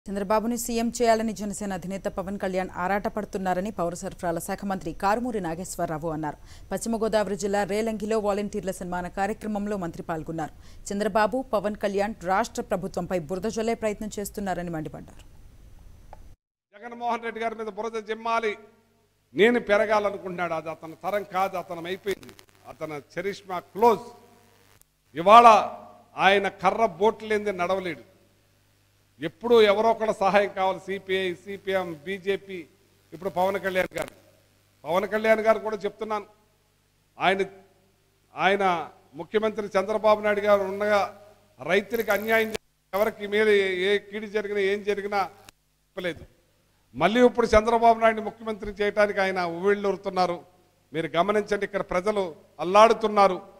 చంద్రబాబుని సీఎం చేయాలని జనసేన అధినేత పవన్ కళ్యాణ్ ఆరాటపడుతున్నారని పౌర సరఫరాల శాఖ మంత్రి కారుమూరి నాగేశ్వరరావు అన్నారు పశ్చిమ గోదావరి జిల్లా రేలంగిలో వాలంటీర్ల సన్మాన కార్యక్రమంలో మంత్రి పాల్గొన్నారు చంద్రబాబు పవన్ కళ్యాణ్ రాష్ట్ర ప్రభుత్వంపై బురద జల్లే ప్రయత్నం చేస్తున్నారని మండిపడ్డారు జగన్మోహన్ రెడ్డి గారి మీద బురద జిమ్మాలి నేను పెరగాలనుకుంటున్నాడు అది అతని తరం కాదు అతను అయిపోయింది అతను చరిష్మా క్లోజ్ ఇవాళ ఆయన కర్ర బోట్లు లేని నడవలేడు ఎప్పుడు ఎవరో ఒకళ్ళ సహాయం కావాలి సిపిఐ సిపిఎం బీజేపీ ఇప్పుడు పవన్ కళ్యాణ్ గారు పవన్ కళ్యాణ్ గారు కూడా చెప్తున్నాను ఆయన ఆయన ముఖ్యమంత్రి చంద్రబాబు నాయుడు గారు ఉండగా రైతులకు అన్యాయం జరిగినా, ఎవరికి మేలు ఏ కీడు జరిగినా ఏం జరిగినా చెప్పలేదు మళ్ళీ ఇప్పుడు చంద్రబాబు నాయుడు ముఖ్యమంత్రి చేయడానికి ఆయన ఉవ్విళ్ళూరుతున్నారు మీరు గమనించండి ఇక్కడ ప్రజలు అల్లాడుతున్నారు